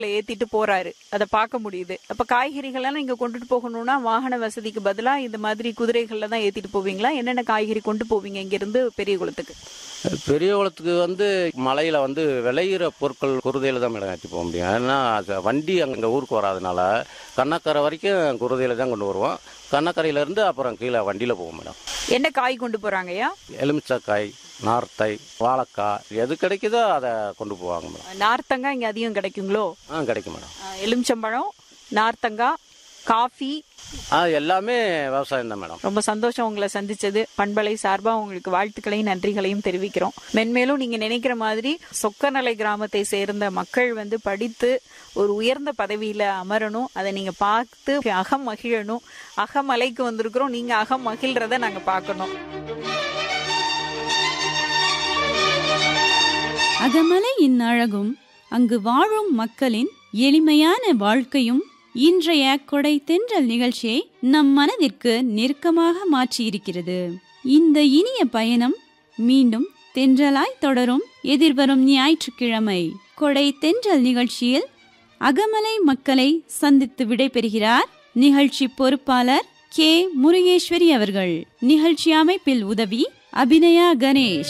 ஏத்திட்டு போறாரு அதை பார்க்க முடியுது அப்ப காய்கறிகள் எல்லாம் நீங்க கொண்டுட்டு போகணும்னா வாகன வசதிக்கு பதிலா இந்த மாதிரி குதிரைகள்ல தான் ஏத்திட்டு போவீங்களா என்னென்ன காய்கறி கொண்டு போவீங்க இங்க இருந்து பெரிய குளத்துக்கு பெரிய குளத்துக்கு வந்து மலையில் வந்து விளையிற பொருட்கள் குருதையில் தான் மேடம் ஏற்றி போக முடியும் ஏன்னா அது வண்டி அங்கே ஊருக்கு வராதனால கண்ணக்கரை வரைக்கும் குருதையில் தான் கொண்டு வருவோம் கண்ணக்கரையிலேருந்து அப்புறம் கீழே வண்டியில் போவோம் மேடம் என்ன காய் கொண்டு போறாங்கய்யா எலுமிச்சக்காய் நார்த்தை வாழைக்காய் எது கிடைக்குதோ அதை கொண்டு போவாங்க மேடம் நார்த்தங்காய் இங்க அதிகம் கிடைக்குங்களோ ஆ கிடைக்கும் மேடம் அஹ் எலுமிச்சம்பழம் நார்த்தங்காய் காஃபி ஆ எல்லாமே விவசாயம் தான் மேடம் ரொம்ப சந்தோஷம் உங்களை சந்திச்சது பண்பலை சார்பா உங்களுக்கு வாழ்த்துக்களையும் நன்றிகளையும் தெரிவிக்கிறோம் மென்மேலும் நீங்க நினைக்கிற மாதிரி சொக்கநலை கிராமத்தை சேர்ந்த மக்கள் வந்து படித்து ஒரு உயர்ந்த பதவியில அமரணும் அதை நீங்க பார்த்து அகம் மகிழணும் அகமலைக்கு வந்திருக்கிறோம் நீங்க அகம் மகிழ்றத நாங்க பார்க்கணும் அகமலையின் அழகும் அங்கு வாழும் மக்களின் எளிமையான வாழ்க்கையும் இன்றைய கொடை தென்றல் நிகழ்ச்சியை நம் மனதிற்கு நெருக்கமாக மாற்றியிருக்கிறது இந்த இனிய பயணம் மீண்டும் தென்றலாய் தொடரும் எதிர்வரும் ஞாயிற்றுக்கிழமை கொடை தென்றல் நிகழ்ச்சியில் அகமலை மக்களை சந்தித்து விடைபெறுகிறார் நிகழ்ச்சி பொறுப்பாளர் கே முருகேஸ்வரி அவர்கள் நிகழ்ச்சி அமைப்பில் உதவி அபிநயா கணேஷ்